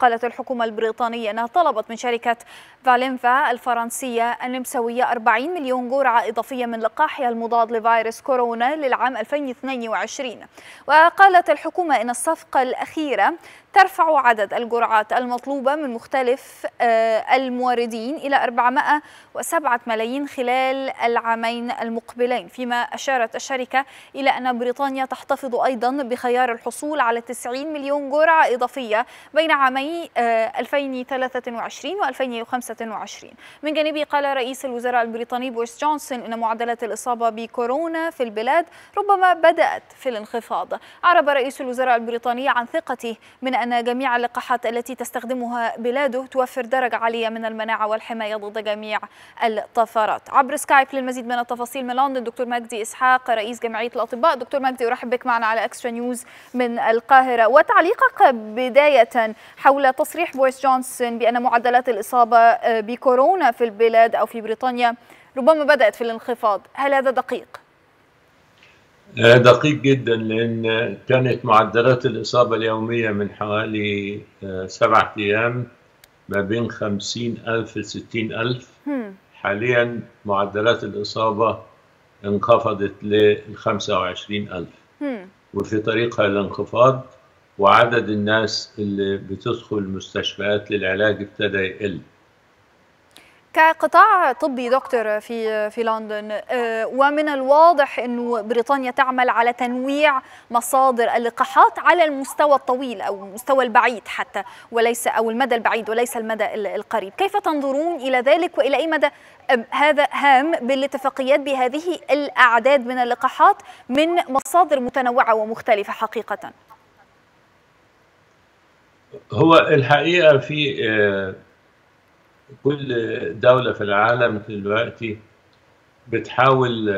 قالت الحكومة البريطانية أنها طلبت من شركة فالينفا الفرنسية النمساوية 40 مليون جرعة إضافية من لقاحها المضاد لفيروس كورونا للعام 2022 وقالت الحكومة أن الصفقة الأخيرة ترفع عدد الجرعات المطلوبة من مختلف الموردين إلى 407 ملايين خلال العامين المقبلين فيما أشارت الشركة إلى أن بريطانيا تحتفظ أيضا بخيار الحصول على 90 مليون جرعة إضافية بين عامي 2023 و 2025 من جانبه قال رئيس الوزراء البريطاني بوريس جونسون أن معدلات الإصابة بكورونا في البلاد ربما بدأت في الانخفاض عرب رئيس الوزراء البريطاني عن ثقته من أن جميع اللقاحات التي تستخدمها بلاده توفر درجة عالية من المناعة والحماية ضد جميع الطفرات عبر سكايب للمزيد من التفاصيل من لندن دكتور مجدي إسحاق رئيس جمعية الأطباء دكتور مجدي أرحب بك معنا على أكسترا نيوز من القاهرة وتعليقك بداية حول تصريح بوريس جونسون بأن معدلات الإصابة بكورونا في البلاد أو في بريطانيا ربما بدأت في الانخفاض هل هذا دقيق؟ دقيق جدا لأن كانت معدلات الإصابة اليومية من حوالي سبعة أيام ما بين خمسين ألف لستين ألف حاليا معدلات الإصابة انخفضت للخمسة وعشرين ألف وفي طريقها الانخفاض وعدد الناس اللي بتدخل المستشفيات للعلاج ابتدى يقل كقطاع طبي دكتور في في لندن ومن الواضح انه بريطانيا تعمل على تنويع مصادر اللقاحات على المستوى الطويل او المستوى البعيد حتى وليس او المدى البعيد وليس المدى القريب، كيف تنظرون الى ذلك والى اي مدى هذا هام بالاتفاقيات بهذه الاعداد من اللقاحات من مصادر متنوعه ومختلفه حقيقه؟ هو الحقيقه في كل دولة في العالم دلوقتي بتحاول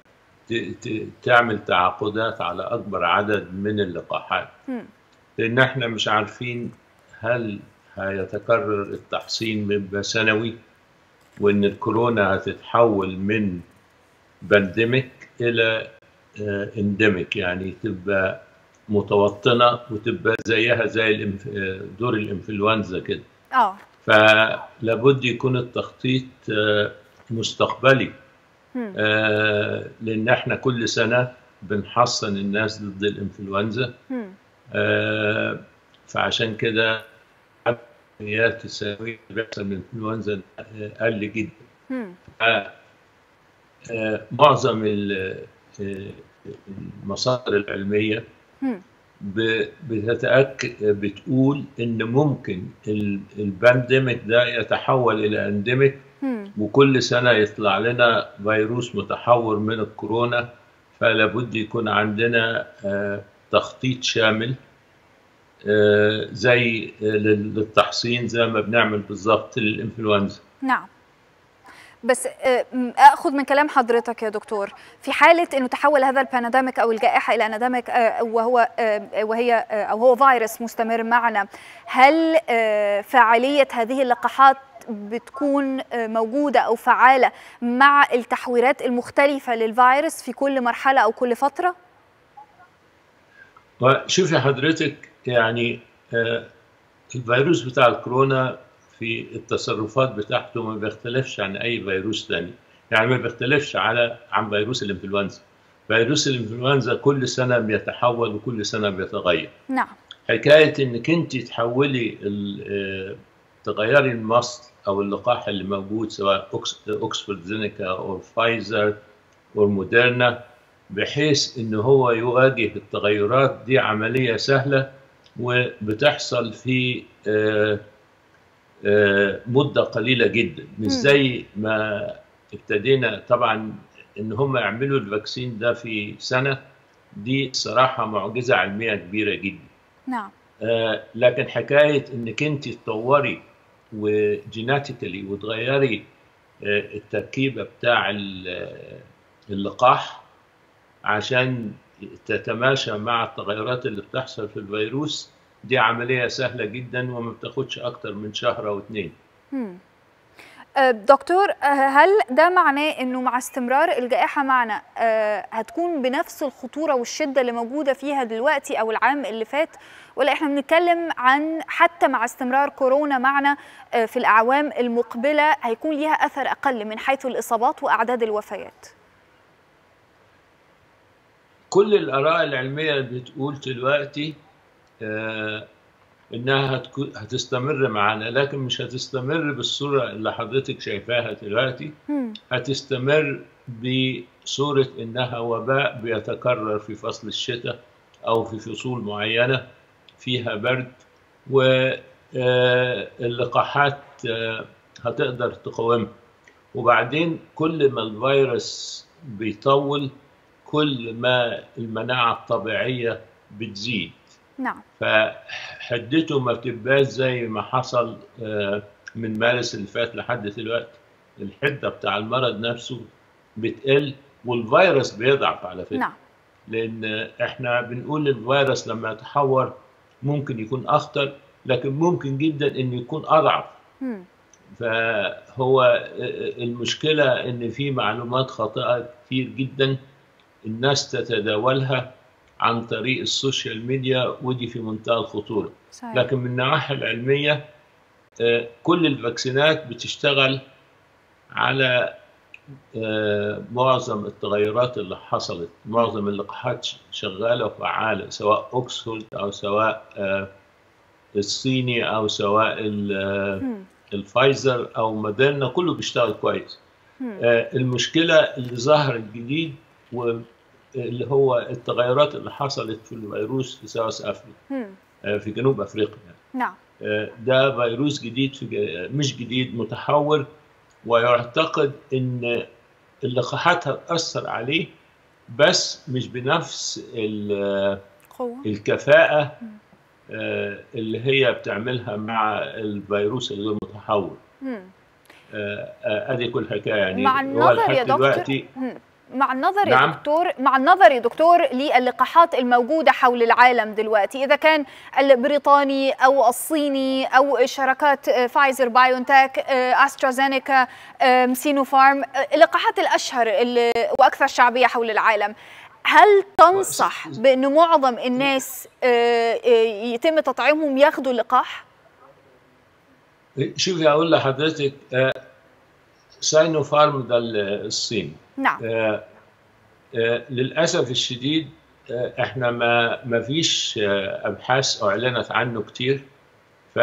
تعمل تعاقدات على أكبر عدد من اللقاحات لأن احنا مش عارفين هل هيتكرر التحصين بيبقى سنوي وإن الكورونا هتتحول من بانديميك إلى انديميك يعني تبقى متوطنة وتبقى زيها زي دور الإنفلونزا كده اه فلابد يكون التخطيط مستقبلي لان احنا كل سنه بنحصن الناس ضد الانفلونزا فعشان كده العمليات السنويه اللي بيحصل من الانفلونزا قل جدا معظم المصادر العلميه بتتأكد بتقول إن ممكن البانديميك ده يتحول إلى انديميك وكل سنة يطلع لنا فيروس متحور من الكورونا فلابد يكون عندنا تخطيط شامل زي للتحصين زي ما بنعمل بالظبط للإنفلونزا نعم بس اخذ من كلام حضرتك يا دكتور في حاله انه تحول هذا البانديميك او الجائحه الى انديميك وهو وهي او هو فيروس مستمر معنا هل فاعليه هذه اللقاحات بتكون موجوده او فعاله مع التحويرات المختلفه للفيروس في كل مرحله او كل فتره شوفي حضرتك يعني الفيروس بتاع الكورونا في التصرفات بتاعته ما بيختلفش عن اي فيروس ثاني يعني ما بيختلفش على عن فيروس الانفلونزا فيروس الانفلونزا كل سنه بيتحول وكل سنه بيتغير نعم حكايه انك انت تحولي تغيري المصل او اللقاح اللي موجود سواء اوكسفورد زينيكا او فايزر او موديرنا بحيث ان هو يواجه التغيرات دي عمليه سهله وبتحصل في آه مده قليله جدا مش زي ما ابتدينا طبعا ان هم يعملوا الفاكسين ده في سنه دي صراحه معجزه علميه كبيره جدا نعم آه لكن حكايه انك انت تطوري وجيناتيكالي وتغيري آه التركيبه بتاع اللقاح عشان تتماشى مع التغيرات اللي بتحصل في الفيروس دي عملية سهلة جدا وما بتاخدش أكتر من شهر أو اتنين دكتور هل ده معناه انه مع استمرار الجائحه معنا هتكون بنفس الخطوره والشده اللي موجوده فيها دلوقتي او العام اللي فات ولا احنا بنتكلم عن حتى مع استمرار كورونا معنا في الاعوام المقبله هيكون ليها اثر اقل من حيث الاصابات واعداد الوفيات؟ كل الاراء العلميه بتقول دلوقتي آه انها هتكون هتستمر معانا لكن مش هتستمر بالصوره اللي حضرتك شايفاها دلوقتي هتستمر بصوره انها وباء بيتكرر في فصل الشتاء او في فصول معينه فيها برد واللقاحات هتقدر تقاومها وبعدين كل ما الفيروس بيطول كل ما المناعه الطبيعيه بتزيد نعم فحدته ما بتبقاش زي ما حصل من مارس اللي فات لحد دلوقتي الحده بتاع المرض نفسه بتقل والفيروس بيضعف على فكره نعم لان احنا بنقول الفيروس لما يتحور ممكن يكون اخطر لكن ممكن جدا انه يكون اضعف مم. فهو المشكله ان في معلومات خاطئه كتير جدا الناس تتداولها عن طريق السوشيال ميديا ودي في منتهى الخطوره صحيح. لكن من النواحي العلميه كل الفاكسينات بتشتغل على معظم التغيرات اللي حصلت معظم اللقاحات شغاله وفعاله سواء اوكسفورد او سواء الصيني او سواء الفايزر او موديرنا كله بيشتغل كويس المشكله اللي ظهرت جديد اللي هو التغيرات اللي حصلت في الفيروس في ساوث افريقيا في جنوب افريقيا نعم ده فيروس جديد في مش جديد متحور ويعتقد ان اللقاحات هتاثر عليه بس مش بنفس قوة. الكفاءه اللي هي بتعملها مع الفيروس الغير متحور ادي كل حكايه يعني مع النظر يا دكتور مع النظر نعم. يا دكتور مع النظر يا دكتور للقاحات الموجوده حول العالم دلوقتي اذا كان البريطاني او الصيني او شركات فايزر بايونتك استرازينيكا سينوفارم اللقاحات الاشهر واكثر شعبيه حول العالم هل تنصح بانه معظم الناس يتم تطعيمهم ياخذوا اللقاح؟ شوفي اقول لحضرتك ساينو فارم ده الصين نعم آه آه للاسف الشديد آه احنا ما ما فيش ابحاث اعلنت عنه كتير ف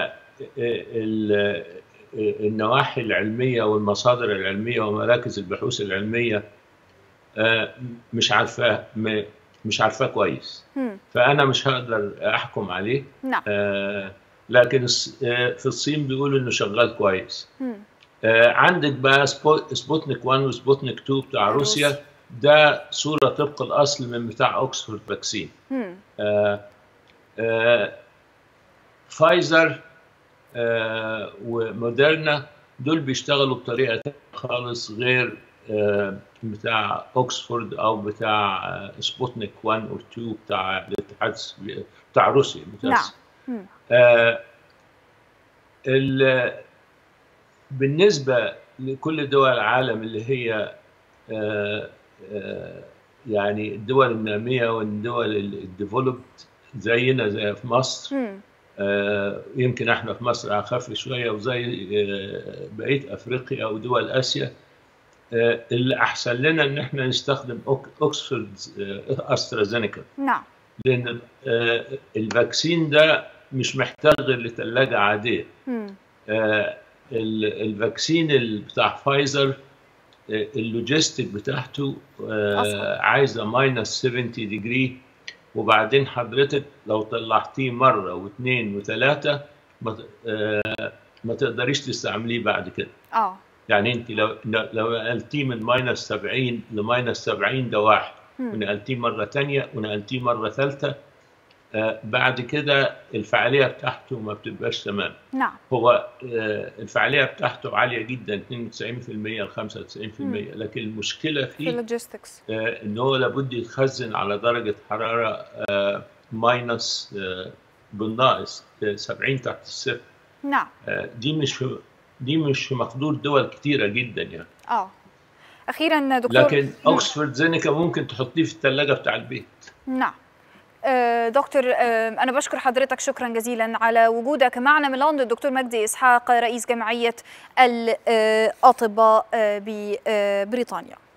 النواحي العلميه والمصادر العلميه ومراكز البحوث العلميه مش عارفاه مش عارفاه كويس فانا مش هقدر احكم عليه نعم لكن في الصين بيقولوا انه شغال كويس آه عندك بقى سبوتنيك 1 وسبوتنيك 2 بتاع روسيا ده صورة طبق الأصل من بتاع أوكسفورد فاكسين آه آه فايزر آه وموديرنا دول بيشتغلوا بطريقة خالص غير آه بتاع أوكسفورد أو بتاع آه سبوتنيك 1 أو 2 بتاع الاتحاد بتاع روسيا نعم آه بالنسبة لكل دول العالم اللي هي آآ آآ يعني الدول النامية والدول الديفلوبد زينا زي في مصر يمكن احنا في مصر أخف شوية وزي بقية أفريقيا ودول آسيا اللي أحسن لنا إن احنا نستخدم أوكسفورد أسترازينيكا نعم لأن الفاكسين ده مش محتاج غير لثلاجة عادية الفاكسين بتاع فايزر اللوجيستيك بتاعته عايزه ماينس 70 ديجري وبعدين حضرتك لو طلعتيه مره واثنين وثلاثه ما, ما تقدريش تستعمليه بعد كده اه يعني انت لو لو نقلتيه من ماينس 70 لماينس 70 ده واحد ونقلتيه مره ثانيه ونقلتيه مره ثالثه بعد كده الفعاليه بتاعته ما بتبقاش تمام نعم هو الفعاليه بتاعته عاليه جدا 92% ل 95% لكن المشكله في فيه اللوجيستكس ان هو لابد يتخزن على درجه حراره ماينس بالناقص 70 تحت الصفر نعم دي مش في دي مش في مقدور دول كتيره جدا يعني اه اخيرا دكتور لكن اوكسفورد زينيكا ممكن تحطيه في الثلاجه بتاع البيت نعم آه، دكتور آه، أنا بشكر حضرتك شكرا جزيلا على وجودك معنا من لندن الدكتور مجدي إسحاق رئيس جمعية الأطباء ببريطانيا